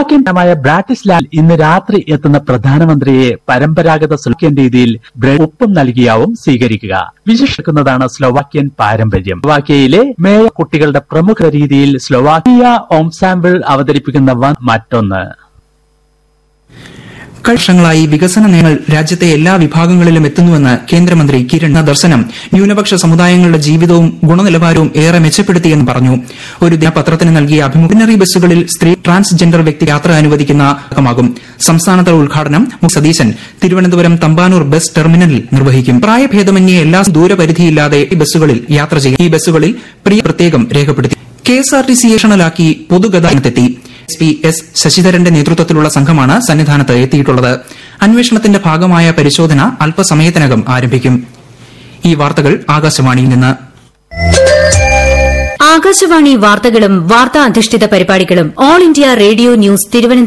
സ്ലോവാക്യമായ ബ്രാറ്റിസ്ലാവിൽ ഇന്ന് രാത്രി എത്തുന്ന പ്രധാനമന്ത്രിയെ പരമ്പരാഗത സ്ലോവാക്യൻ രീതിയിൽ ബ്രെഡ് ഉപ്പും നൽകിയാവും സ്വീകരിക്കുക വിശേഷിക്കുന്നതാണ് സ്ലോവാക്യൻ പാരമ്പര്യം സ്ലോവാക്യയിലെ മേയ കുട്ടികളുടെ പ്രമുഖ രീതിയിൽ സ്ലോവാക്യ ഓംസാമ്പിൾ അവതരിപ്പിക്കുന്ന വ- മറ്റൊന്ന് കഴിഞ്ഞ വർഷങ്ങളായി വികസന നയങ്ങൾ രാജ്യത്തെ എല്ലാ വിഭാഗങ്ങളിലും എത്തുന്നുവെന്ന് കേന്ദ്രമന്ത്രി കിരൺ ദർശനം ന്യൂനപക്ഷ സമുദായങ്ങളുടെ ജീവിതവും ഗുണനിലവാരവും ഏറെ മെച്ചപ്പെടുത്തിയെന്ന് പറഞ്ഞു ഒരു ദിനപത്രത്തിന് നൽകിയ അഭിമുഖനറി ബസ്സുകളിൽ സ്ത്രീ ട്രാൻസ്ജെൻഡർ വ്യക്തി യാത്ര അനുവദിക്കുന്ന ഭാഗമാകും സംസ്ഥാനതല ഉദ്ഘാടനം മുഖ്യ സതീശൻ തിരുവനന്തപുരം തമ്പാനൂർ ബസ് ടെർമിനലിൽ നിർവഹിക്കും പ്രായഭേദമന്യേ എല്ലാ ദൂരപരിധിയില്ലാതെ ഈ ബസ്സുകളിൽ യാത്ര ചെയ്യും ഈ ബസ്സുകളിൽ പ്രിയ പ്രത്യേകം രേഖപ്പെടുത്തി കെഎസ്ആർടിസി ക്ഷണലാക്കി പൊതുഗതാഗതത്തെത്തി എസ് പി എസ് ശശിധരന്റെ നേതൃത്വത്തിലുള്ള സംഘമാണ് സന്നിധാനത്ത് എത്തിയിട്ടുള്ളത് അന്വേഷണത്തിന്റെ ഭാഗമായ പരിശോധന അല്പസമയത്തിനകം ആരംഭിക്കും ഈ വാർത്തകൾ ആകാശവാണിയിൽ നിന്ന് ആകാശവാണി വാർത്തകളും വാർത്താ അധിഷ്ഠിത പരിപാടികളും all India radio news Thiruvananthapuram